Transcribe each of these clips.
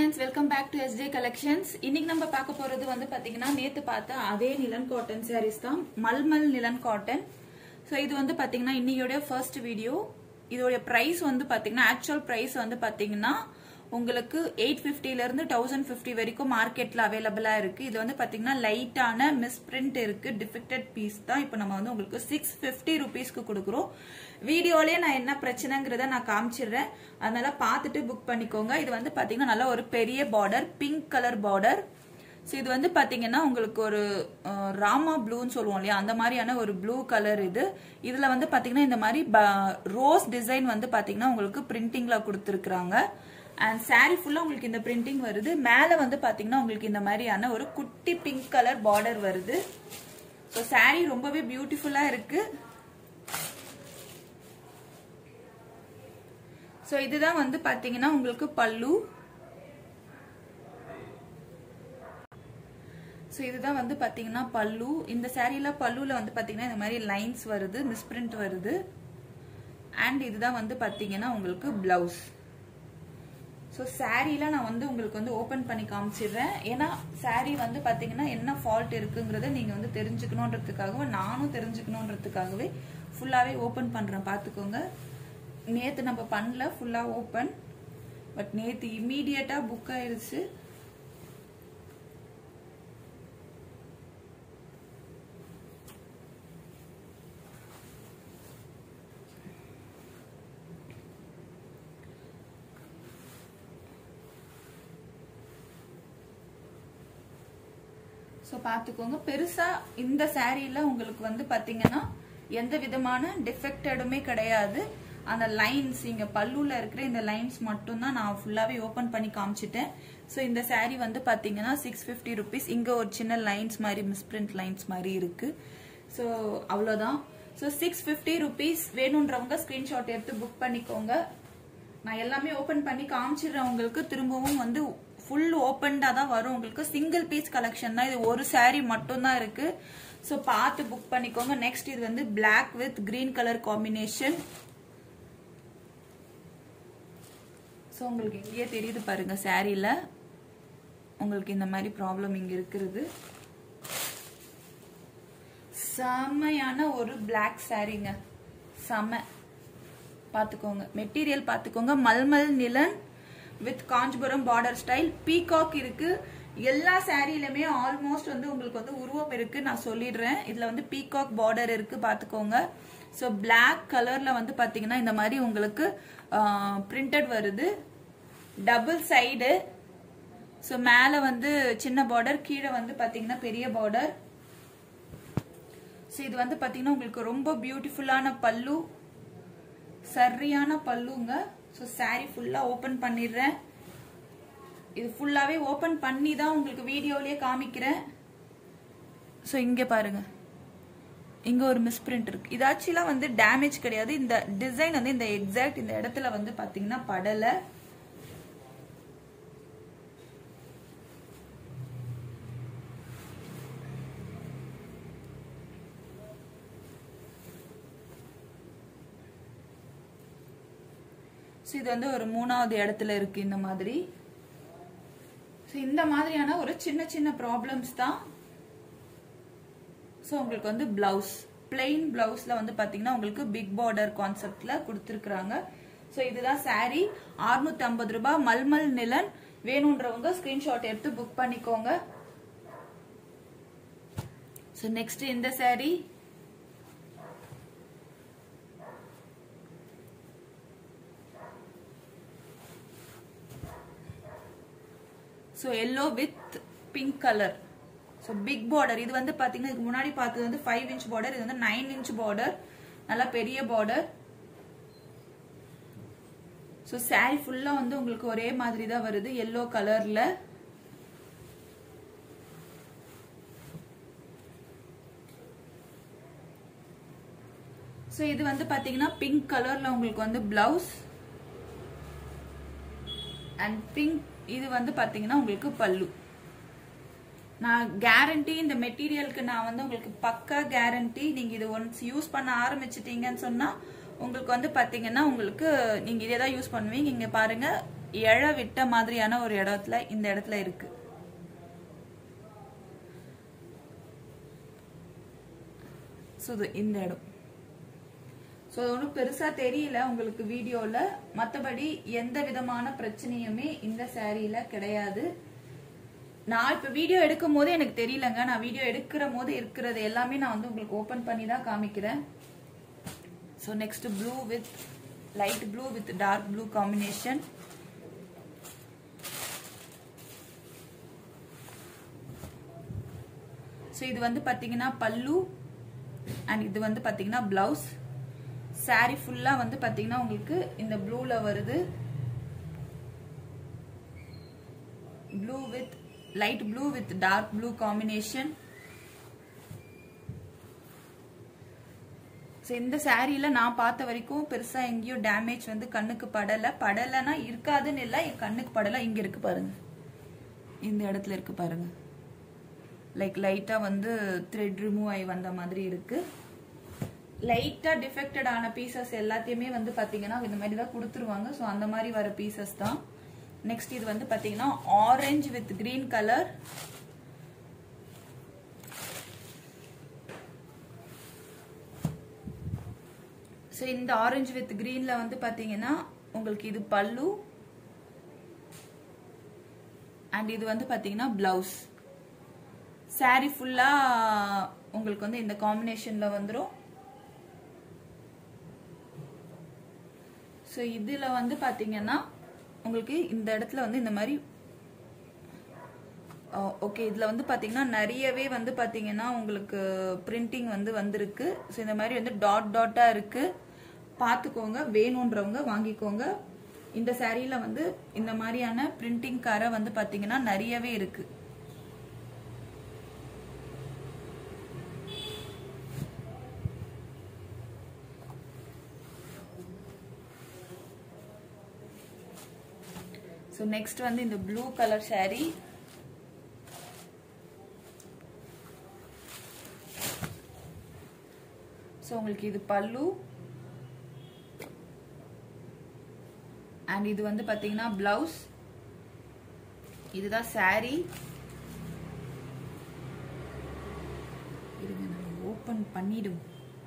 friends welcome back to SJ collections இன்னைக்கு நம்ம பார்க்க போறது வந்து பாத்தீங்கன்னா நேத்து பார்த்த அதே நிலன் காட்டன் சாரீஸ் தான் மல்மல் நிலன் காட்டன் ஸோ இது வந்து பாத்தீங்கன்னா இன்னையோட ஃபர்ஸ்ட் வீடியோ இதோட பிரைஸ் வந்து பாத்தீங்கன்னா ஆக்சுவல் பிரைஸ் வந்து பாத்தீங்கன்னா உங்களுக்கு எயிட் ஃபிஃப்டில இருந்து தௌசண்ட் ஃபிஃப்டி வரைக்கும் மார்க்கெட்ல அவைலபிளா இருக்கு இது வந்து பாத்தீங்கன்னா லைட்டான மிஸ்பிரிண்ட் இருக்கு டிஃபெக்டட் பீஸ் தான் இப்போ நம்ம வந்து உங்களுக்கு சிக்ஸ் ஃபிஃப்டி ருபீஸ்க்கு கொடுக்குறோம் வீடியோலயே நான் என்ன பிரச்சனைங்கிறத நான் காமிச்சிடுறேன் அதனால பார்த்துட்டு புக் பண்ணிக்கோங்க இது வந்து பாத்தீங்கன்னா நல்ல ஒரு பெரிய border pink colour border so இது வந்து பாத்தீங்கன்னா உங்களுக்கு ஒரு அஹ், ராமா ப்ளூன்னு சொல்லுவோம் இல்லையா அந்த மாதிரியான ஒரு ப்ளூ கலர் இது இதுல வந்து பாத்தீங்கன்னா இந்த மாதிரி ரோஸ் டிசைன் வந்து பாத்தீங்கன்னா உங்களுக்கு பிரிண்டிங்ல கொடுத்துருக்காங்க அண்ட் saree ஃபுல்லா உங்களுக்கு இந்த பிரிண்டிங் வருது மேல வந்து பாத்தீங்கன்னா உங்களுக்கு இந்த மாதிரியான ஒரு குட்டி பிங்க் கலர் பார்டர் வருது ஸோ saree ரொம்பவே பியூட்டிஃபுல்லா இருக்கு ஸோ இதுதான் வந்து பாத்தீங்கன்னா உங்களுக்கு பல்லு ஸோ இதுதான் வந்து பாத்தீங்கன்னா பல்லு இந்த சாரியில பல்லுல வந்து பாத்தீங்கன்னா இந்த மாதிரி லைன்ஸ் வருது மிஸ்பிரிண்ட் வருது அண்ட் இதுதான் வந்து பாத்தீங்கன்னா உங்களுக்கு பிளவுஸ் ஸோ சாரீல நான் வந்து உங்களுக்கு வந்து ஓப்பன் பண்ணி காமிச்சிடுறேன் ஏன்னா saree வந்து பாத்தீங்கன்னா என்ன ஃபால்ட் இருக்குங்கிறத நீங்க வந்து தெரிஞ்சுக்கணுன்றதுக்காகவே நானும் தெரிஞ்சுக்கணுன்றதுக்காகவே ஃபுல்லாவே ஓப்பன் பண்றேன் பார்த்துக்கோங்க நேத்து நம்ம பண்ணல ஃபுல்லா ஓப்பன் பட் நேத்து இம்மீடியட்டா புக் ஆயிருச்சு ஸோ பார்த்துக்கோங்க பெருசா இந்த சாரீல உங்களுக்கு வந்து பாத்தீங்கன்னா எந்த விதமான டிஃபெக்டடுமே கிடையாது அந்த லைன்ஸ் இங்க பல்லுல இருக்கிற இந்த லைன்ஸ் மட்டும் தான் நான் ஃபுல்லாவே ஓபன் பண்ணி காமிச்சிட்டேன் ஸோ இந்த saree வந்து பாத்தீங்கன்னா சிக்ஸ் ஃபிஃப்டி ருபீஸ் இங்க ஒரு சின்ன லைன்ஸ் மாதிரி மிஸ்பிரிண்ட் லைன்ஸ் மாதிரி இருக்கு ஸோ அவ்வளோதான் ஸோ சிக்ஸ் ஃபிஃப்டி ருபீஸ் வேணுன்றவங்க ஸ்கிரீன்ஷாட் எடுத்து புக் பண்ணிக்கோங்க நான் எல்லாமே ஓபன் பண்ணி காமிச்சிடுறேன் உங்களுக்கு திரும்பவும் வந்து ஃபுல் ஓப்பன்டா தான் வரும் உங்களுக்கு சிங்கிள் பீஸ் கலெக்ஷன் தான் இது ஒரு saree மட்டும் தான் இருக்கு ஸோ பார்த்து புக் பண்ணிக்கோங்க நெக்ஸ்ட் இது வந்து Black with green colour combination so உங்களுக்கு இங்கேயே தெரியுது பாருங்க சாரியில உங்களுக்கு இந்த மாதிரி ப்ராப்ளம் இங்க இருக்கிறது செம்மையான ஒரு Black சாரீங்க செம்ம பாத்துக்கோங்க மெட்டீரியல் பாத்துக்கோங்க mulmul linen with Kanchipuram border style peacock இருக்கு எல்லா சாரிலுமே ஆல்மோஸ்ட் வந்து உங்களுக்கு வந்து உருவம் இருக்கு நான் சொல்லிடுறேன் இதுல வந்து பீகாக் பார்டர் இருக்கு பாத்துக்கோங்க ஸோ Black கலர்ல வந்து பாத்தீங்கன்னா இந்த மாதிரி உங்களுக்கு பிரிண்டட் வருது டபுள் சைடு ஸோ மேல வந்து சின்ன பார்டர் கீழே வந்து பாத்தீங்கன்னா பெரிய பார்டர் ஸோ இது வந்து பாத்தீங்கன்னா உங்களுக்கு ரொம்ப பியூட்டிஃபுல்லான பல்லு சரியான பல்லுங்க ஸோ saree ஃபுல்லா ஓபன் பண்ணிடுறேன் இது ஃபுல்லாவே ஓபன் பண்ணி தான் உங்களுக்கு வீடியோலயே காமிக்கிறேன் ஸோ இங்க பாருங்க இங்க ஒரு மிஸ்பிரிண்ட் இருக்கு இது ஆக்சுவலா வந்து டேமேஜ் கிடையாது இந்த டிசைன் வந்து இந்த எக்ஸாக்ட் இந்த இடத்துல வந்து பாத்தீங்கன்னா படல ஸோ இது வந்து ஒரு மூணாவது இடத்துல இருக்கு இந்த மாதிரி ஸோ இந்த மாதிரியான ஒரு சின்ன சின்ன ப்ராப்ளம்ஸ் தான் ஸோ உங்களுக்கு வந்து பிளவுஸ் பிளெயின் பிளவுஸ்ல வந்து பாத்தீங்கன்னா உங்களுக்கு பிக் பார்டர் கான்செப்ட்ல கொடுத்துருக்குறாங்க ஸோ இதுதான் saree 650 ஐம்பது ரூபாய் மல்மல் நிலன் வேணுன்றவங்க ஸ்கிரீன்ஷாட் எடுத்து புக் பண்ணிக்கோங்க ஸோ நெக்ஸ்ட் இந்த saree so yellow with pink colour so big border இது வந்து பார்த்தீங்கன்னா இதுக்கு முன்னாடி பார்த்தது வந்து ஃபைவ் இன்ச் பார்டர் இது வந்து நைன் இன்ச் பார்டர் நல்லா பெரிய பார்டர் ஸோ saree ஃபுல்லாக வந்து உங்களுக்கு ஒரே மாதிரி தான் வருது எல்லோ கலரில் ஸோ இது வந்து பார்த்தீங்கன்னா பிங்க் கலரில் உங்களுக்கு வந்து பிளவுஸ் அண்ட் பிங்க் இது வந்து பாத்தீங்கன்னா உங்களுக்கு பல்லு நான் கேரண்டி இந்த மெட்டீரியலுக்கு நான் வந்து உங்களுக்கு பக்கா கேரண்டி நீங்க இது ஒன்ஸ் யூஸ் பண்ண ஆரம்பிச்சிட்டீங்கன்னு சொன்னா உங்களுக்கு வந்து பாத்தீங்கன்னா உங்களுக்கு நீங்க இதே தான் யூஸ் பண்ணுவீங்க இங்க பாருங்க எழ விட்ட மாதிரியான ஒரு இடத்துல இந்த இடத்துல இருக்கு ஸோ இந்த இடம் ஸோ அது ஒன்றும் பெருசாக தெரியல உங்களுக்கு வீடியோவில் மற்றபடி எந்த விதமான பிரச்சனையுமே இந்த சாரியில் கிடையாது நான் இப்போ வீடியோ எடுக்கும் போது எனக்கு தெரியலங்க நான் வீடியோ எடுக்கிற போது இருக்கிறது எல்லாமே நான் வந்து உங்களுக்கு ஓப்பன் பண்ணி தான் காமிக்கிறேன் so next blue with light blue with dark blue combination so இது வந்து பார்த்தீங்கன்னா பல்லு அண்ட் இது வந்து பார்த்தீங்கன்னா பிளவுஸ் சாரி ஃபுல்லாக வந்து பார்த்தீங்கன்னா உங்களுக்கு இந்த ப்ளூவில் வருது blue with light blue with dark blue combination so இந்த சாரியில் நான் பார்த்த வரைக்கும் பெருசாக எங்கேயும் டேமேஜ் வந்து கண்ணுக்கு படலை படலைன்னா இருக்காதுன்னு இல்லை என் கண்ணுக்கு படலை இங்கே இருக்கு பாருங்க இந்த இடத்துல இருக்கு பாருங்க லைக் லைட்டாக வந்து த்ரெட் ரிமூவ் ஆகி வந்த மாதிரி இருக்கு லைட்டாக டிஃபெக்டட் ஆன பீசஸ் எல்லாத்தையுமே வந்து பார்த்தீங்கன்னா இந்த மாதிரி தான் கொடுத்துருவாங்க ஸோ அந்த மாதிரி வர பீசஸ் தான் நெக்ஸ்ட் இது வந்து பார்த்தீங்கன்னா orange with green colour so இந்த ஆரஞ்சு வித் கிரீன்ல வந்து பார்த்தீங்கன்னா உங்களுக்கு இது பல்லு அண்ட் இது வந்து பார்த்தீங்கன்னா பிளவுஸ் சாரி ஃபுல்லாக உங்களுக்கு வந்து இந்த காம்பினேஷனில் வந்துடும் ஸோ இதில் வந்து பார்த்தீங்கன்னா உங்களுக்கு இந்த இடத்துல வந்து இந்த மாதிரி ஓகே இதில் வந்து பார்த்தீங்கன்னா நிறையவே வந்து பார்த்தீங்கன்னா உங்களுக்கு பிரிண்டிங் வந்து வந்திருக்கு ஸோ இந்த மாதிரி வந்து டாட் டாட்டாக இருக்குது பார்த்துக்கோங்க வேணுன்றவங்க வாங்கிக்கோங்க இந்த சாரியில் வந்து இந்த மாதிரியான பிரிண்டிங் கரை வந்து பார்த்தீங்கன்னா நிறையவே இருக்குது ஸோ நெக்ஸ்ட் வந்து இந்த ப்ளூ கலர் saree ஸோ உங்களுக்கு இது பல்லு அண்ட் இது வந்து பார்த்தீங்கன்னா பிளவுஸ் இதுதான் saree இருங்க நம்ம ஓப்பன் பண்ணிடும்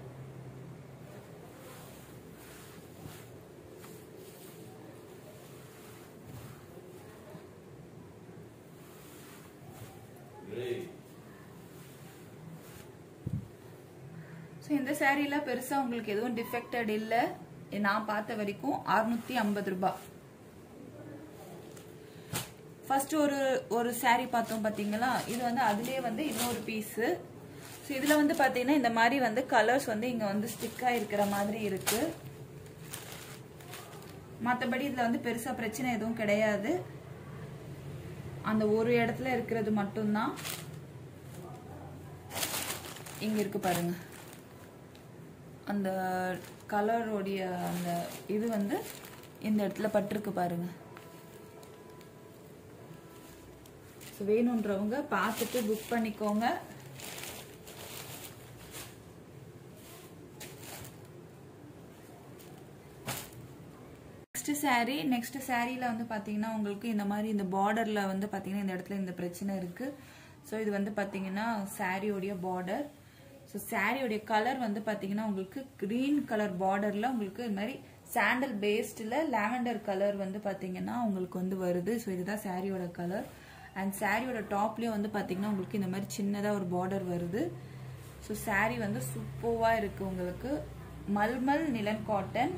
ஸோ இந்த சேரீல பெருசா உங்களுக்கு எதுவும் டிஃபெக்டட் இல்லை நான் பார்த்த வரைக்கும் அறுநூத்தி ஐம்பது ரூபாய் ஃபர்ஸ்ட் ஒரு ஒரு saree பார்த்தோம் பார்த்தீங்களா இது வந்து அதுலேயே வந்து இன்னொரு பீஸு ஸோ இதில் வந்து பார்த்தீங்கன்னா இந்த மாதிரி வந்து கலர்ஸ் வந்து இங்கே வந்து ஸ்டிக்காக இருக்கிற மாதிரி இருக்கு மற்றபடி இதில் வந்து பெருசாக பிரச்சனை எதுவும் கிடையாது அந்த ஒரு இடத்துல இருக்கிறது மட்டும்தான் இங்கே இருக்கு பாருங்க அந்த கலரோடைய அந்த இது வந்து இந்த இடத்துல பட்டிருக்கு பாருங்க ஸோ வேணுன்றவங்க பார்த்துட்டு புக் பண்ணிக்கோங்க நெக்ஸ்ட் saree நெக்ஸ்ட் சாரியில் வந்து பார்த்தீங்கன்னா உங்களுக்கு இந்த மாதிரி இந்த பார்டரில் வந்து பார்த்தீங்கன்னா இந்த இடத்துல இந்த பிரச்சனை இருக்கு ஸோ இது வந்து பார்த்தீங்கன்னா சாரியோடைய பார்டர் ஸோ சாரியோடைய கலர் வந்து பார்த்தீங்கன்னா உங்களுக்கு க்ரீன் கலர் பார்டரில் உங்களுக்கு இது மாதிரி சாண்டல் பேஸ்டில் லாவெண்டர் கலர் வந்து பார்த்தீங்கன்னா உங்களுக்கு வந்து வருது ஸோ இதுதான் சாரியோட கலர் அண்ட் சாரியோட டாப்லேயும் வந்து பார்த்தீங்கன்னா உங்களுக்கு இந்த மாதிரி சின்னதாக ஒரு பார்டர் வருது ஸோ saree வந்து சூப்பர்வாக இருக்குது உங்களுக்கு மல்மல் நிலன் காட்டன்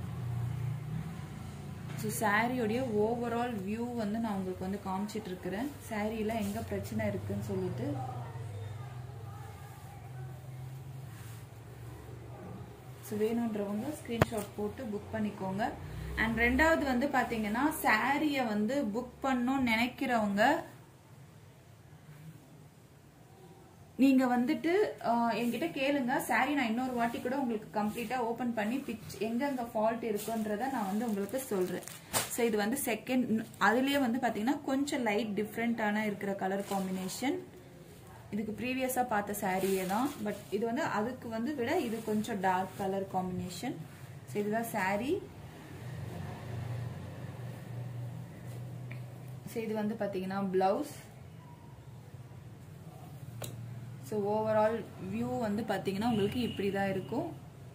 ஸோ சாரியோடைய ஓவரால் வியூ வந்து நான் உங்களுக்கு வந்து காமிச்சிட்டு இருக்கிறேன் சாரியில் எங்கே பிரச்சனை இருக்குன்னு சொல்லிட்டு ஸோ வேணுன்றவங்க ஸ்க்ரீன்ஷாட் போட்டு புக் பண்ணிக்கோங்க அண்ட் ரெண்டாவது வந்து பார்த்தீங்கன்னா சாரியை வந்து புக் பண்ணணும்னு நினைக்கிறவங்க நீங்க வந்துட்டு ஆஹ், என்கிட்ட கேளுங்க சாரி நான் இன்னொரு வாட்டி கூட உங்களுக்கு கம்ப்ளீட்டா ஓபன் பண்ணி பிச் எங்கெங்க ஃபால்ட் இருக்குன்றத நான் வந்து உங்களுக்கு சொல்றேன் ஸோ இது வந்து செகண்ட் அதுலயே வந்து பாத்தீங்கன்னா கொஞ்சம் லைட் டிஃப்ரெண்டான இருக்கிற கலர் காம்பினேஷன் இதுக்கு ப்ரீவியஸா பார்த்த சாரியே தான் பட் இது வந்து அதுக்கு வந்து விட இது கொஞ்சம் டார்க் கலர் காம்பினேஷன் ஸோ இதுதான் saree ஸோ இது வந்து பார்த்தீங்கன்னா பிளவுஸ் ஸோ ஓவரால் வியூ வந்து பார்த்தீங்கன்னா உங்களுக்கு இப்படி தான் இருக்கும்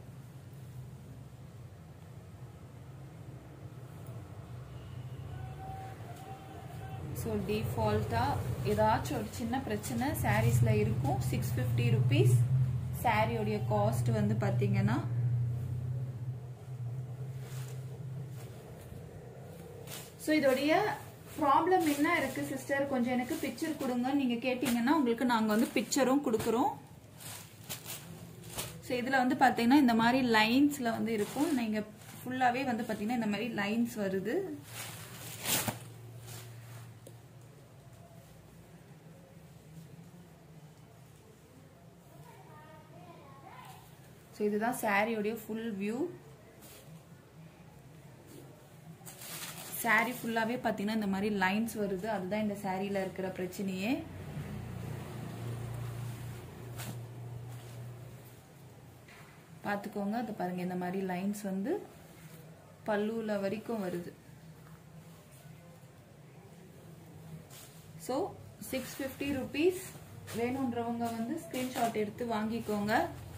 ஸோ டிஃபால்ட்டாக ஏதாச்சும் ஒரு சின்ன பிரச்சனை சாரீஸில் இருக்கும் சிக்ஸ் ஃபிஃப்டி ருபீஸ் சாரியோடைய காஸ்ட் வந்து பார்த்தீங்கன்னா ஸோ இதோடைய ப்ராப்ளம் என்ன இருக்கு சிஸ்டர் கொஞ்சம் எனக்கு பிக்சர் கொடுங்க நீங்க கேட்டீங்கன்னா உங்களுக்கு நாங்க வந்து பிக்சரும் கொடுக்குறோம் ஸோ இதுல வந்து பாத்தீங்கன்னா இந்த மாதிரி லைன்ஸ்ல வந்து இருக்கும் நீங்க ஃபுல்லாவே வந்து பாத்தீங்கன்னா இந்த மாதிரி லைன்ஸ் வருது ஸோ இதுதான் சாரியோடைய ஃபுல் வியூ சாரி ஃபுல்லாவே பாத்தீங்கன்னா இந்த மாதிரி லைன்ஸ் வருது அதுதான் இந்த சாரியில இருக்கிற பிரச்சனையே பார்த்துக்கோங்க அது பாருங்க இந்த மாதிரி லைன்ஸ் வந்து பல்லுல வரைக்கும் வருது ஸோ சிக்ஸ் ஃபிஃப்டி ருபீஸ் வேணுன்றவங்க வந்து ஸ்கிரீன்ஷாட் எடுத்து வாங்கிக்கோங்க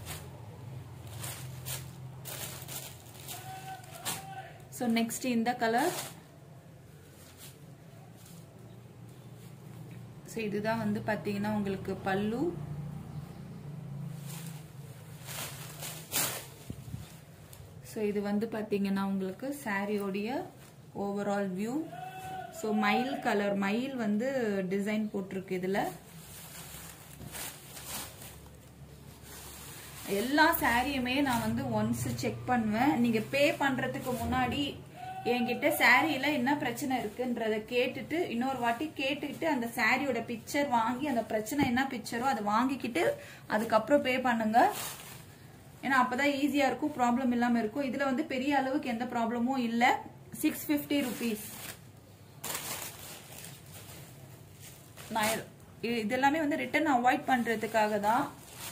ஸோ நெக்ஸ்ட் இந்த கலர் ஸோ இதுதான் வந்து பார்த்தீங்கன்னா உங்களுக்கு பல்லு ஸோ இது வந்து பார்த்தீங்கன்னா உங்களுக்கு சாரியோடைய ஓவரால் வியூ ஸோ மயில் கலர் மயில் வந்து டிசைன் போட்டிருக்கு இதில் எல்லா சாரியுமே நான் வந்து ஒன்ஸ் செக் பண்ணுவேன் நீங்க பே பண்றதுக்கு முன்னாடி என்கிட்ட சாரியில என்ன பிரச்சனை இருக்குன்றத கேட்டுட்டு இன்னொரு வாட்டி கேட்டுக்கிட்டு அந்த சாரியோட பிக்சர் வாங்கி அந்த பிரச்சனை என்ன பிக்சரோ அதை வாங்கிக்கிட்டு அதுக்கப்புறம் பே பண்ணுங்க ஏன்னா அப்பதான் ஈஸியா இருக்கும் ப்ராப்ளம் இல்லாம இருக்கும் இதுல வந்து பெரிய அளவுக்கு எந்த ப்ராப்ளமும் இல்ல சிக்ஸ் பிப்டி ருபீஸ் நான் இது- இது எல்லாமே வந்து ரிட்டர்ன் அவாய்ட் பண்றதுக்காக தான்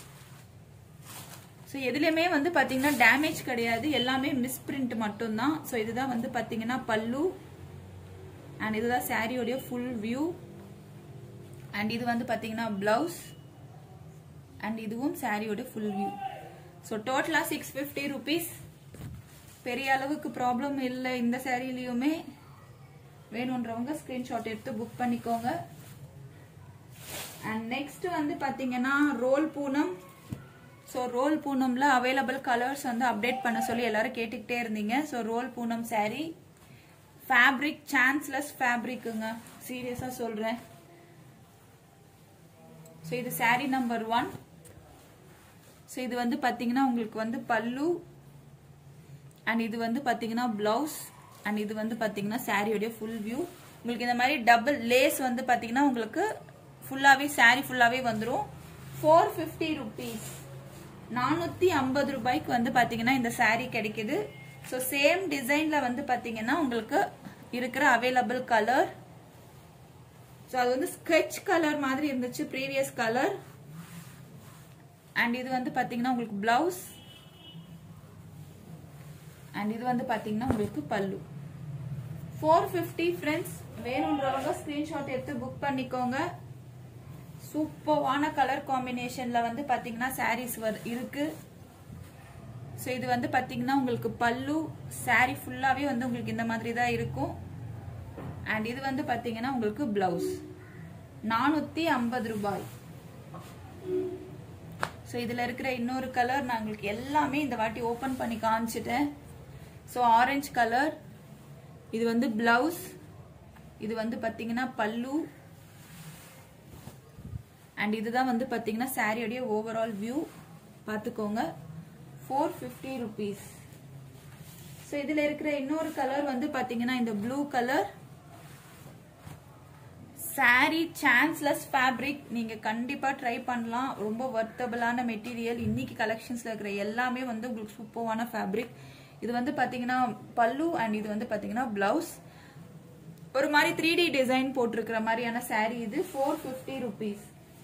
ஸோ எதுலையுமே வந்து பார்த்தீங்கன்னா டேமேஜ் கிடையாது எல்லாமே மிஸ்பிரிண்ட் மட்டும்தான் ஸோ இதுதான் வந்து பார்த்தீங்கன்னா பல்லு அண்ட் இதுதான் சாரியோடைய ஃபுல் வியூ அண்ட் இது வந்து பார்த்தீங்கன்னா பிளவுஸ் அண்ட் இதுவும் சாரியோட ஃபுல் வியூ ஸோ டோட்டலாக சிக்ஸ் ஃபிஃப்டி ருபீஸ் பெரிய அளவுக்கு ப்ராப்ளம் இல்லை இந்த சாரிலையுமே வேணுன்றவங்க ஸ்க்ரீன்ஷாட் எடுத்து புக் பண்ணிக்கோங்க அண்ட் நெக்ஸ்ட் வந்து பார்த்தீங்கன்னா ரோல் பூனம் ஸோ ரோல் பூனம்ல அவைலபிள் கலர்ஸ் வந்து அப்டேட் பண்ண சொல்லி எல்லாரும் கேட்டுக்கிட்டே இருந்தீங்க so roll Poonam saree fabric chanceless ஃபேப்ரிக்குங்க சீரியஸாக சொல்கிறேன் ஸோ இது saree நம்பர் ஒன் ஸோ இது வந்து பார்த்தீங்கன்னா உங்களுக்கு வந்து பல்லு அண்ட் இது வந்து பார்த்தீங்கன்னா பிளவுஸ் அண்ட் இது வந்து பார்த்தீங்கன்னா சாரியோடைய ஃபுல் வியூ உங்களுக்கு இந்த மாதிரி டபுள் லேஸ் வந்து பார்த்தீங்கன்னா உங்களுக்கு ஃபுல்லாகவே saree ஃபுல்லாகவே வந்துடும் ஃபோர் ஃபிஃப்டி ருபீஸ் நானூற்றி ஐம்பது ரூபாய்க்கு வந்து பார்த்தீங்கன்னா இந்த saree கிடைக்குது ஸோ சேம் டிசைனில் வந்து பார்த்தீங்கன்னா உங்களுக்கு இருக்கிற அவைலபிள் கலர் ஸோ அது வந்து ஸ்கெட்ச் கலர் மாதிரி இருந்துச்சு ப்ரீவியஸ் கலர் அண்ட் இது வந்து பார்த்தீங்கன்னா உங்களுக்கு பிளவுஸ் அண்ட் இது வந்து பார்த்தீங்கன்னா உங்களுக்கு பல்லு ஃபோர் ஃபிஃப்டி ஃப்ரெண்ட்ஸ் வேணுன்றவங்க ஸ்க்ரீன்ஷாட் எடுத்து புக் பண்ணிக்கோங்க சூப்பர்வான கலர் காம்பினேஷன்ல வந்து பாத்தீங்கன்னா சாரீஸ் இருக்கு ஸோ இது வந்து பாத்தீங்கன்னா உங்களுக்கு பல்லு saree ஃபுல்லாவே வந்து உங்களுக்கு இந்த மாதிரி தான் இருக்கும் அண்ட் இது வந்து பாத்தீங்கன்னா உங்களுக்கு பிளவுஸ் நானூத்தி ஐம்பது ரூபாய் ஸோ இதுல இருக்கிற இன்னொரு கலர் நான் உங்களுக்கு எல்லாமே இந்த வாட்டி ஓபன் பண்ணி காமிச்சிட்டேன் ஸோ ஆரஞ்சு கலர் இது வந்து பிளவுஸ் இது வந்து பாத்தீங்கன்னா பல்லு அண்ட் இதுதான் வந்து பாத்தீங்கன்னா சாரியோடைய ஓவரால் வியூ பார்த்துக்கோங்க ஃபோர் ஃபிஃப்டி ருபீஸ் ஸோ இதில் இருக்கிற இன்னொரு கலர் வந்து பாத்தீங்கன்னா இந்த blue colour saree chanceless fabric நீங்க கண்டிப்பா ட்ரை பண்ணலாம் ரொம்ப வர்த்தபிளான மெட்டீரியல் இன்னைக்கு கலெக்ஷன்ஸ்ல இருக்கிற எல்லாமே வந்து உங்களுக்கு சூப்பரான ஃபேப்ரிக் இது வந்து பாத்தீங்கன்னா பல்லு அண்ட் இது வந்து பாத்தீங்கன்னா பிளவுஸ் ஒரு மாதிரி த்ரீ டி டிசைன் போட்டிருக்கிற மாதிரியான saree இது four fifty rupees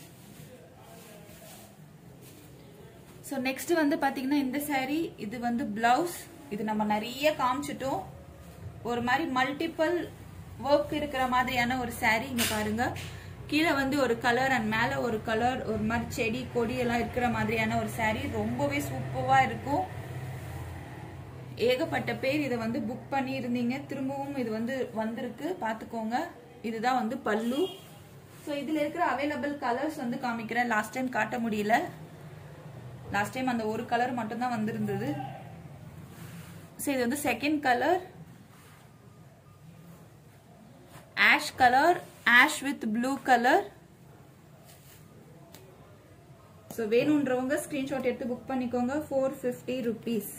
so next வந்து பாத்தீங்கன்னா இந்த saree இது வந்து பிளவுஸ் இது நம்ம நிறைய காமிச்சிட்டோம் ஒரு மாதிரி மல்டிபிள் ஒர்க் இருக்கிற மாதிரியான ஒரு saree இங்க பாருங்க கீழே வந்து ஒரு கலர் அண்ட் மேல ஒரு கலர் ஒரு மாதிரி செடி கொடி எல்லாம் இருக்கிற மாதிரியான ஒரு saree ரொம்பவே சூப்பரா இருக்கும் ஏகப்பட்ட பேர் இதை வந்து புக் பண்ணியிருந்தீங்க திரும்பவும் இது வந்து வந்திருக்கு பார்த்துக்கோங்க இதுதான் வந்து பல்லு ஸோ இதில் இருக்கிற அவைலபிள் கலர்ஸ் வந்து காமிக்கிறேன் லாஸ்ட் டைம் காட்ட முடியல லாஸ்ட் டைம் அந்த ஒரு கலர் மட்டும்தான் வந்திருந்தது ஸோ இது வந்து second colour ash colour ash with blue colour so வேணுன்றவங்க ஸ்க்ரீன்ஷாட் எடுத்து புக் பண்ணிக்கோங்க four fifty rupees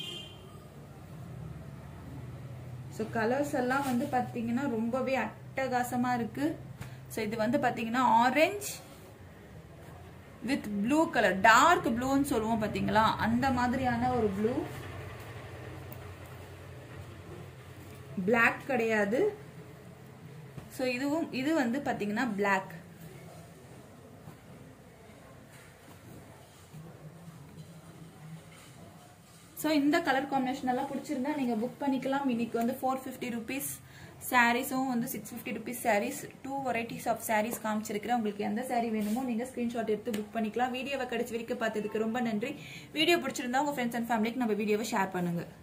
so colours எல்லாம் வந்து பார்த்தீங்கன்னா ரொம்பவே அட்டகாசமாக இருக்கு ஸோ இது வந்து பார்த்தீங்கன்னா orange with blue colour dark ப்ளூன்னு சொல்லுவோம் பார்த்தீங்களா அந்த மாதிரியான ஒரு ப்ளூ Black கிடையாது ஸோ இதுவும் இது வந்து பார்த்தீங்கன்னா Black ஸோ இந்த கலர் காம்பினேஷன் எல்லாம் பிடிச்சிருந்தா நீங்கள் புக் பண்ணிக்கலாம் இன்னைக்கு வந்து ஃபோர் ஃபிஃப்டி ருபீஸ் சாரீஸும் வந்து six fifty rupees sarees two varieties of sarees காமிச்சிருக்கிறேன் உங்களுக்கு எந்த சாரீ வேணுமோ நீங்கள் ஸ்க்ரீன்ஷாட் எடுத்து புக் பண்ணிக்கலாம் வீடியோவை கடைசி வரைக்கும் பார்த்ததுக்கு ரொம்ப நன்றி வீடியோ பிடிச்சிருந்தா உங்கள் ஃப்ரெண்ட்ஸ் அண்ட் ஃபேமிலிக்கு நம்ம வீடியோவை ஷேர் பண்ணுங்கள்